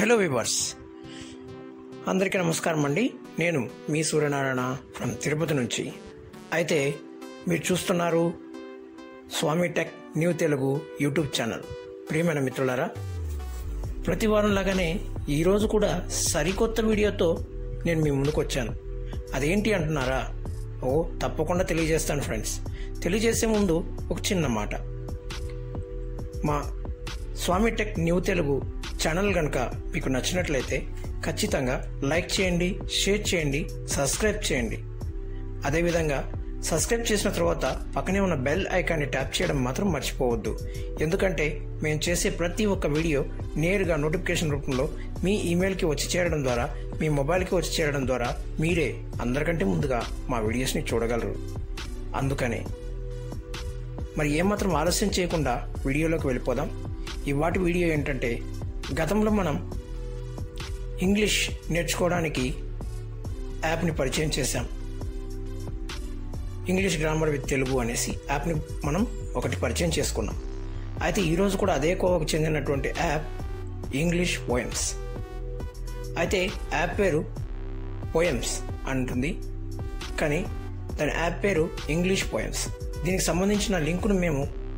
Hello viewers అందరికీ నమస్కారం అండి నేను మీ సూర్యనారాయణ ఫ్రమ్ తిరుపతి నుంచి అయితే మీరు చూస్తున్నారు Swami tech new Telugu YouTube channel ప్రియమైన మిత్రులారా ప్రతి వారం లాగానే ఈరోజు కూడా సరికొత్త వీడియోతో నేను మీ ముందుకు వచ్చాను అదేంటి అంటున్నారా ఓ తప్పకుండా తెలియజేస్తాను ఫ్రెండ్స్ తెలియజేసే ముందు ఒక చిన్న మాట మా Swami tech new Telugu channel కనుక మీకు నచ్చినట్లయితే ఖచ్చితంగా లైక్ చేయండి షేర్ చేయండి సబ్స్క్రైబ్ చేయండి అదేవిధంగా సబ్స్క్రైబ్ చేసిన తర్వాత పక్కనే ఉన్న బెల్ ఐకాన్ని ట్యాప్ చేయడం మాత్రం మర్చిపోవద్దు ఎందుకంటే మేము చేసే ప్రతి ఒక్క వీడియో నేరుగా నోటిఫికేషన్ రూపంలో మీ ఈమెయిల్కి వచ్చి చేరడం ద్వారా మీ మొబైల్కి వచ్చి చేరడం ద్వారా మీరే అందరికంటే ముందుగా మా వీడియోస్ని చూడగలరు అందుకనే మరి ఏమాత్రం ఆలస్యం చేయకుండా వీడియోలోకి వెళ్ళిపోదాం ఇవాటి వీడియో ఏంటంటే గతంలో మనం ఇంగ్లీష్ నేర్చుకోవడానికి యాప్ని పరిచయం చేశాం ఇంగ్లీష్ గ్రామర్ విత్ తెలుగు అనేసి యాప్ని మనం ఒకటి పరిచయం చేసుకున్నాం అయితే ఈరోజు కూడా అదే కోవకు చెందినటువంటి యాప్ ఇంగ్లీష్ పోయమ్స్ అయితే యాప్ పేరు పోయమ్స్ అంటుంది కానీ దాని యాప్ పేరు ఇంగ్లీష్ పోయమ్స్ దీనికి సంబంధించిన లింకును మేము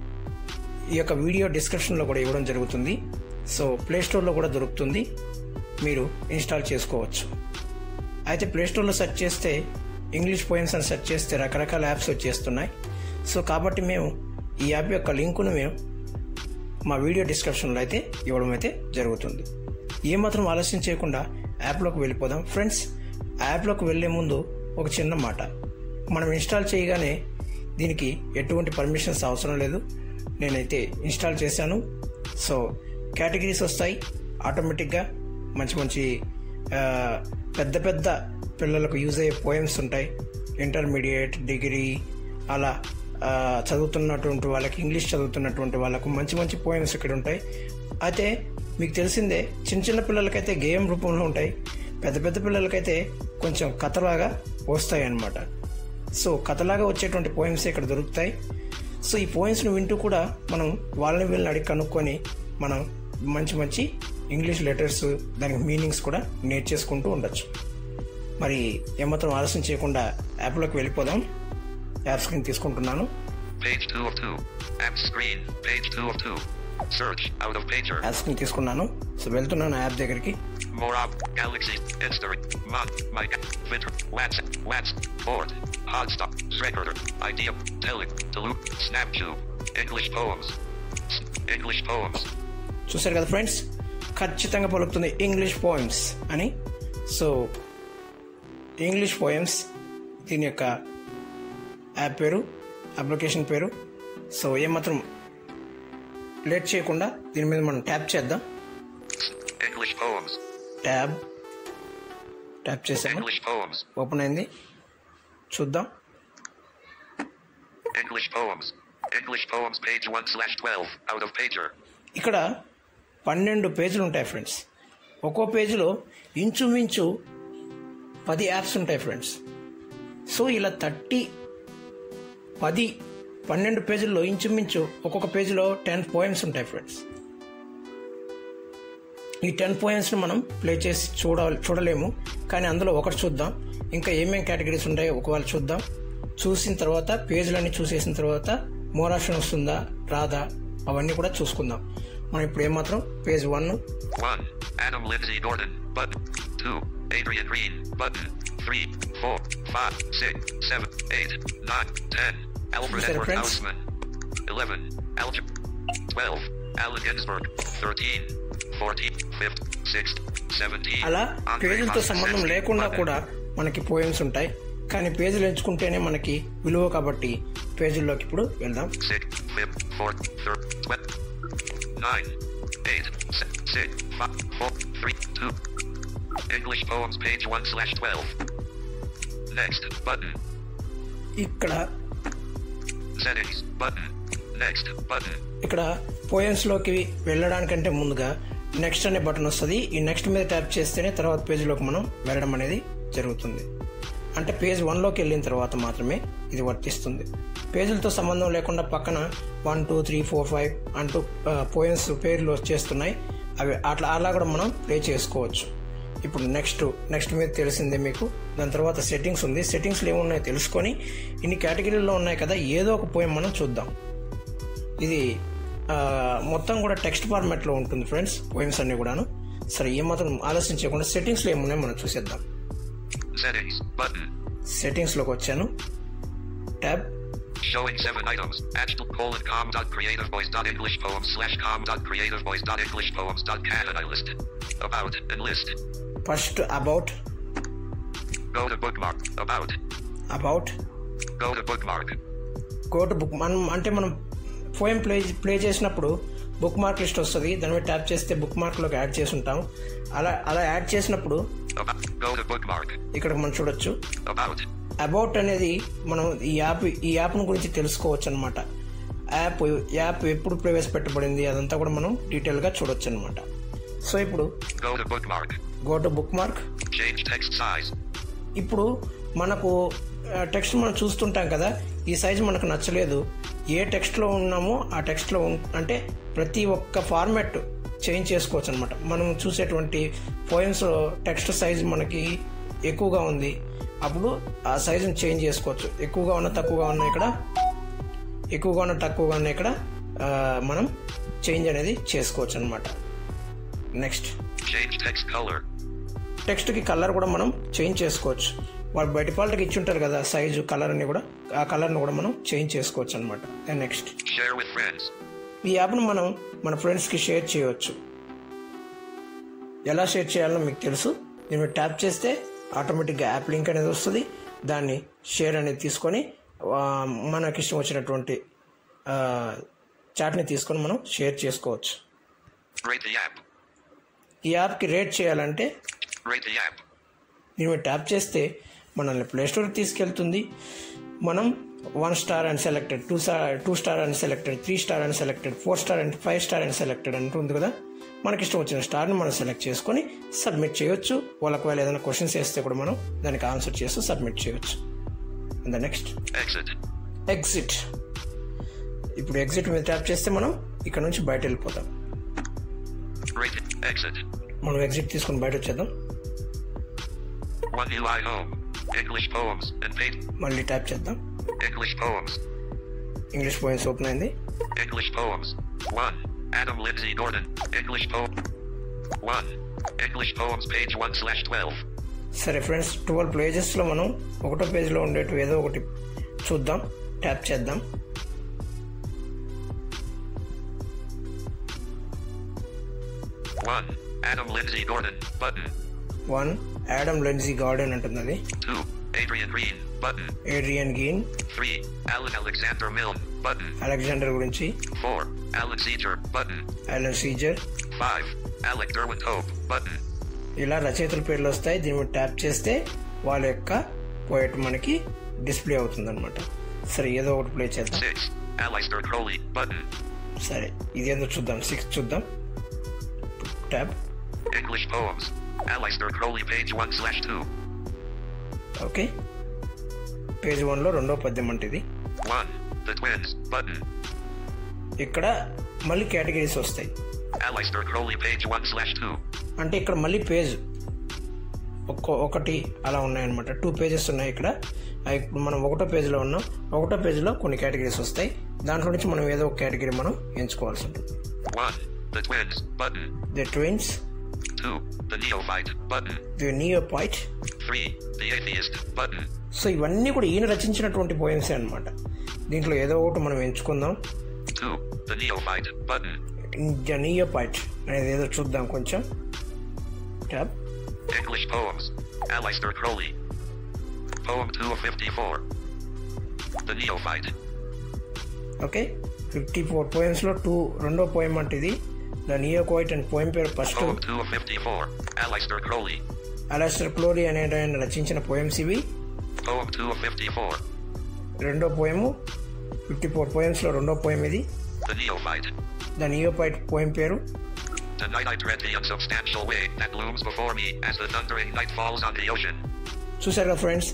ఈ యొక్క వీడియో డిస్క్రిప్షన్లో కూడా ఇవ్వడం జరుగుతుంది సో ప్లే స్టోర్లో కూడా దొరుకుతుంది మీరు ఇన్స్టాల్ చేసుకోవచ్చు అయితే ప్లే స్టోర్లో సెర్చ్ చేస్తే ఇంగ్లీష్ పోయిమ్స్ అని సెర్చ్ చేస్తే రకరకాల యాప్స్ వచ్చేస్తున్నాయి సో కాబట్టి మేము ఈ యాప్ యొక్క లింకును మేము మా వీడియో డిస్క్రిప్షన్లో అయితే ఇవ్వడం అయితే జరుగుతుంది ఏమాత్రం ఆలస్యం చేయకుండా యాప్లోకి వెళ్ళిపోదాం ఫ్రెండ్స్ యాప్లోకి వెళ్ళే ముందు ఒక చిన్న మాట మనం ఇన్స్టాల్ చేయగానే దీనికి ఎటువంటి పర్మిషన్స్ అవసరం లేదు నేనైతే ఇన్స్టాల్ చేశాను సో కేటగిరీస్ వస్తాయి ఆటోమేటిక్గా మంచి మంచి ఆ, పెద్ద పెద్ద పిల్లలకు యూజ్ అయ్యే పోయమ్స్ ఉంటాయి ఇంటర్మీడియట్ డిగ్రీ అలా ఆ, చదువుతున్నటువంటి వాళ్ళకి ఇంగ్లీష్ చదువుతున్నటువంటి వాళ్ళకు మంచి మంచి పోయమ్స్ ఇక్కడ ఉంటాయి అయితే మీకు తెలిసిందే చిన్న చిన్న పిల్లలకైతే గేమ్ రూపంలో ఉంటాయి పెద్ద పెద్ద పిల్లలకైతే కొంచెం కథలాగా వస్తాయి అన్నమాట సో కథలాగా వచ్చేటువంటి పోయమ్స్ ఇక్కడ దొరుకుతాయి సో ఈ పోయిమ్స్ని వింటూ కూడా మనం వాళ్ళని వీళ్ళని అడిగి కనుక్కొని మనం మంచి మంచి ఇంగ్లీష్ లెటర్స్ దానికి మీనింగ్స్ కూడా నేర్చేసుకుంటూ ఉండొచ్చు మరి ఏమాత్రం ఆలస్యం చేయకుండా యాప్లోకి వెళ్ళిపోదాం యాప్ స్క్రీన్ తీసుకుంటున్నాను Page 2 of 2. App screen. Page 2 of 2. Search. Out of pager. App screen తీసుకున్నాను సో వెళ్తున్నాను యాప్ దగ్గరికి More up. Galaxy. Instagram. Mod. My. Twitter. WhatsApp. WhatsApp. Board. Hotstop. Recorder. Idea. Telling. Delude. Snaptube. English poems. S- English poems. చూసారు కదా friends ఖచ్చితంగా పలుకుతుంది English poems అని so English poems దీని యొక్క యాప్ పేరు అప్లికేషన్ పేరు సో ఏమాత్రం లేట్ చేయకుండా దీని మీద మనం ట్యాప్ చేద్దాం English poems. ట్యాబ్ ట్యాప్ చేసాము English poems. ఓపెన్ అయింది చూద్దాం English poems. English poems. Page 1 slash 12. Out of pager. ఇక్కడ పన్నెండు పేజీలు ఉంటాయి ఫ్రెండ్స్ ఒక్కో పేజీలో ఇంచుమించు పది యాప్స్ ఉంటాయి ఫ్రెండ్స్ సో ఇలా థర్టీ పది పన్నెండు పేజీల్లో ఇంచుమించు ఒక్కొక్క పేజీలో టెన్ పోయమ్స్ ఉంటాయి ఫ్రెండ్స్ ఈ టెన్ పోయమ్స్ని మనం ప్లే చేసి చూడాలి చూడలేము కానీ అందులో ఒకటి చూద్దాం ఇంకా ఏమేం కేటగిరీస్ ఉంటాయో ఒకవేళ చూద్దాం చూసిన తర్వాత పేజీలన్నీ చూసేసిన తర్వాత మోర్ ఆప్షన్ వస్తుందా రాదా అవన్నీ కూడా చూసుకుందాం మనం ఇప్పుడు ఏమాత్రం page one 1. Adam Lindsay Gordon. Button. 2. Adrian Green. Button. 3. 4. 5. 6. 7. 8. 9. 10. Alfred Is that a Edward prince? Hausman. 11. Algebra. 12. Allen Ginsberg. 13. 14. 15. 16. 17. అలా Andre పేజీలతో సంబంధం Kostasevsky. లేకుండా Button. కూడా మనకి పోయమ్స్ ఉంటాయి కానీ పేజీలు ఎంచుకుంటేనే మనకి విలువ కాబట్టి పేజీల్లోకి ఇప్పుడు వెళ్దాం 6. 5. 4. 3. 12. 9. 8. 6. 5. 4. 3. 2. English poems page 1 slash 12. Next. Button. ఇక్కడ Settings. Button. Next. Button. ఇక్కడ పోయమ్స్లోకి వెళ్ళడానికంటే ముందుగా నెక్స్ట్ అనే బటన్ వస్తుంది ఈ నెక్స్ట్ మీద ట్యాప్ చేస్తేనే తర్వాత పేజీలోకి మనం వెళ్ళడం అనేది జరుగుతుంది అంటే పేజ్ వన్లోకి వెళ్ళిన తర్వాత మాత్రమే ఇది వర్తిస్తుంది పేజీలతో సంబంధం లేకుండా పక్కన one two three four five అంటూ పోయమ్స్ పేర్లు వచ్చేస్తున్నాయి అవి అట్లా అలా కూడా మనం ప్లే చేసుకోవచ్చు ఇప్పుడు నెక్స్ట్ నెక్స్ట్ మీద తెలిసిందే మీకు దాని తర్వాత సెట్టింగ్స్ ఉంది సెట్టింగ్స్లో ఏమున్నాయో తెలుసుకొని ఇన్ని కేటగిరీల్లో ఉన్నాయి కదా ఏదో ఒక పోయం మనం చూద్దాం ఇది ఆ, మొత్తం కూడా టెక్స్ట్ ఫార్మాట్లో ఉంటుంది ఫ్రెండ్స్ పోయిమ్స్ అన్ని కూడాను సరే ఏమాత్రం ఆలస్యం చేయకుండా సెట్టింగ్స్లో ఏమున్నాయో మనం చూసేద్దాం Settings. Button. సెట్టింగ్స్లోకి వచ్చాను tab Showing seven items. Actual colon com dot creative voice dot English poems slash com dot creative voice dot English poems dot Canada listed. About and list. First about Go to bookmark. About. About Go to bookmark. Quote book మనం అంటే మనం poem play play చేసినప్పుడు bookmark list వస్తుంది దాని మీద tap చేస్తే book మార్క్లోకి add చేసి ఉంటాం అలా అలా యాడ్ చేసినప్పుడు About. Go to bookmark. ఇక్కడ మనం చూడొచ్చు About. అబౌట్ అనేది మనం ఈ యాప్ ఈ యాప్ను గురించి తెలుసుకోవచ్చు అనమాట యాప్ యాప్ ఎప్పుడు ప్రవేశపెట్టబడింది అదంతా కూడా మనం డీటెయిల్గా చూడొచ్చు అనమాట సో ఇప్పుడు Go to bookmark. Go to bookmark Change text size. ఇప్పుడు మనకు టెక్స్ట్ మనం చూస్తుంటాం కదా ఈ సైజు మనకు నచ్చలేదు ఏ టెక్స్ట్లో ఉన్నామో ఆ టెక్స్ట్లో ఉన్- అంటే ప్రతి ఒక్క ఫార్మాట్ చేంజ్ చేసుకోవచ్చు అనమాట మనం చూసేటువంటి పోయిమ్స్ టెక్స్ట్ సైజ్ మనకి ఎక్కువగా ఉంది అప్పుడు ఆ సైజుని చేంజ్ చేసుకోవచ్చు ఎక్కువగా ఉన్న తక్కువగా ఉన్న ఇక్కడ ఎక్కువగా ఉన్న తక్కువగా ఉన్న ఇక్కడ ఆ, మనం చేంజ్ అనేది చేసుకోవచ్చు అనమాట నెక్స్ట్ Change text color. టెక్స్ట్కి కలర్ కూడా మనం చేంజ్ చేసుకోవచ్చు వాళ్ళు బయట డిఫాల్ట్గా ఇచ్చి ఉంటారు కదా సైజు కలర్ అని కూడా ఆ కలర్ని కూడా మనం చేంజ్ చేసుకోవచ్చు అనమాట నెక్స్ట్ Share with friends. ఈ యాప్ను మనం మన ఫ్రెండ్స్కి షేర్ చేయవచ్చు ఎలా షేర్ చేయాలో మీకు తెలుసు దీన్ని మీరు ట్యాప్ చేస్తే ఆటోమేటిక్గా యాప్ లింక్ అనేది వస్తుంది దాన్ని షేర్ అనేది తీసుకొని ఆ, మనకి ఇష్టం వచ్చినటువంటి ఆ, చాట్ని తీసుకొని మనం షేర్ చేసుకోవచ్చు Rate the app. ఈ యాప్కి రేట్ చేయాలంటే Rate the app. దీని మీద ట్యాప్ చేస్తే మనల్ని ప్లే స్టోర్కి తీసుకెళ్తుంది మనం one star and selected two star two star and selected three star and selected four star and five star and selected అంటుంది కదా మనకి ఇష్టం వచ్చిన స్టార్ని మనం సెలెక్ట్ చేసుకొని సబ్మిట్ చేయొచ్చు వాళ్ళకి వాళ్ళు ఏదైనా క్వశ్చన్స్ వేస్తే కూడా మనం దానికి ఆన్సర్ చేస్తూ సబ్మిట్ చేయొచ్చు అండ్ నెక్స్ట్ Exit. ఎగ్జిట్ ఇప్పుడు ఎగ్జిట్ మీద ట్యాప్ చేస్తే మనం ఇక్కడ నుంచి బయట వెళ్ళిపోతాం Rate. Exit. మనం ఎగ్జిట్ తీసుకొని బయట వచ్చేద్దాం One UI home. English poems and page. మళ్ళీ ట్యాప్ చేద్దాం English poems. English poems open అయింది English poems. One. Adam Lindsay Gordon. English poem. One. English poems page one slash twelve. సరే friends twelve పేజెస్లో మనం ఒకటో పేజ్లో ఉండేటివి ఏదో ఒకటి చూద్దాం ట్యాప్ చేద్దాం One. Adam Lindsay Gordon. Button. One Adam Lindsay Gordon అంటుంది అది Two. Adrian Green. Button. Adrian Green Three. Alan Alexander Milne. Button. Alexander గురించి Four. Alan Seeger. Button. Alan Seeger Five. Alec Derwent Hope. Button. ఇలా రచయితల పేర్లు వస్తాయి దీని మీద tap చేస్తే వాళ్ళ యొక్క పోయట్ మనకి డిస్ప్లే అవుతుంది అనమాట సరే ఏదో ఒకటి ప్లే చేద్దాం Six. Alistair Crowley. Button. సరే ఇదేందో చూద్దాం సిక్స్ చూద్దాం tap English poems. Alistair Crowley page one slash two. Okay page వన్లో రెండో పద్యం అంటే ఇది One. The Twins. Button. ఇక్కడ మళ్ళీ కేటగిరీస్ వస్తాయి Alistair Crowley page one slash two. అంటే ఇక్కడ మళ్ళీ పేజ్ ఒక్క ఒకటి అలా ఉన్నాయన్నమాట టూ పేజెస్ ఉన్నాయి ఇక్కడ అవి ఇప్పుడు మనం ఒకటో పేజ్లో ఉన్నాం ఒకటో పేజ్లో కొన్ని కేటగిరీస్ వస్తాయి దాంట్లో నుంచి మనం ఏదో ఒక కేటగిరీ మనం ఎంచుకోవాల్సి ఉంటుంది One. The Twins. Button. The twins Two. The Neophyte. Button. The neophyte Three. The Atheist. Button. So ఇవన్నీ కూడా ఈయన రచించినటువంటి పోయమ్సే అనమాట దీంట్లో ఏదో ఒకటి మనం ఎంచుకుందాం Two. The Neophyte. Button. The neophyte అనేది ఏదో చూద్దాం కొంచెం tap English poems. Alistair Crowley. Poem 2 of 54. The Neophyte. Okay fifty four పోయమ్స్లో టూ రెండో పోయం అంటే ఇది the neophyte and poem పేరు first Poem 2 of 54. Alistair Crowley. Alistair Crowley అనే ఆయన రచించిన పోయమ్స్ ఇవి Poem 2 of 54. రెండో పోయము ఫిఫ్టీ ఫోర్ పోయమ్స్లో రెండో పోయం ఇది The Neophyte. The neophyte poem పేరు Tonight I tread the unsubstantial way that looms before me as the thundering night falls on the ocean. చూసారు కదా ఫ్రెండ్స్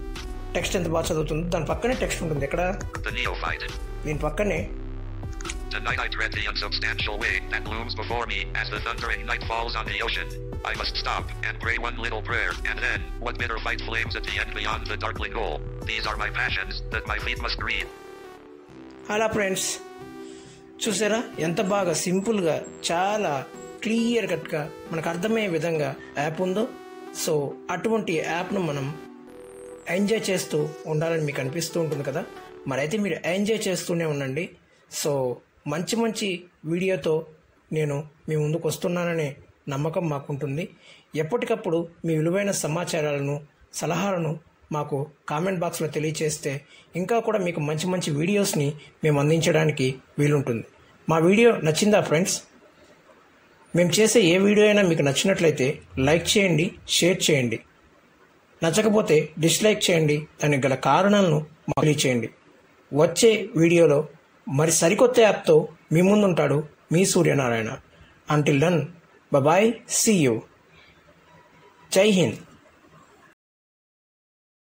టెక్స్ట్ ఎంత బాగా చదువుతుందో దాని పక్కనే టెక్స్ట్ ఉంటుంది ఇక్కడ The Neophyte. దీని పక్కనే Tonight I tread the unsubstantial way that looms before me as the thundering night falls on the ocean. I must stop and pray one little prayer, and then, what bitter fight flames at the end beyond the darkling goal? These are my passions that my feet must greet. అలా friends చూసారా ఎంత బాగా సింపుల్గా చాలా clear కట్గా మనకు అర్థమయ్యే విధంగా యాప్ ఉందో సో అటువంటి యాప్ను మనం ఎంజాయ్ చేస్తూ ఉండాలని మీకు అనిపిస్తూ ఉంటుంది కదా మరైతే మీరు ఎంజాయ్ చేస్తూనే ఉండండి సో మంచి మంచి వీడియోతో నేను మీ ముందుకు వస్తున్నాననే నమ్మకం మాకుంటుంది ఎప్పటికప్పుడు మీ విలువైన సమాచారాలను సలహాలను మాకు కామెంట్ బాక్స్లో తెలియచేస్తే ఇంకా కూడా మీకు మంచి మంచి వీడియోస్ని మేము అందించడానికి వీలుంటుంది మా వీడియో నచ్చిందా ఫ్రెండ్స్ మేము చేసే ఏ వీడియో అయినా మీకు నచ్చినట్లయితే లైక్ చేయండి షేర్ చేయండి నచ్చకపోతే డిస్లైక్ చేయండి దానికి గల కారణాలను మాకు తెలియచేయండి వచ్చే వీడియోలో మరి సరికొత్త యాప్తో మీ ముందుంటాడు మీ Suryanarayana until then bye see you జై హింద్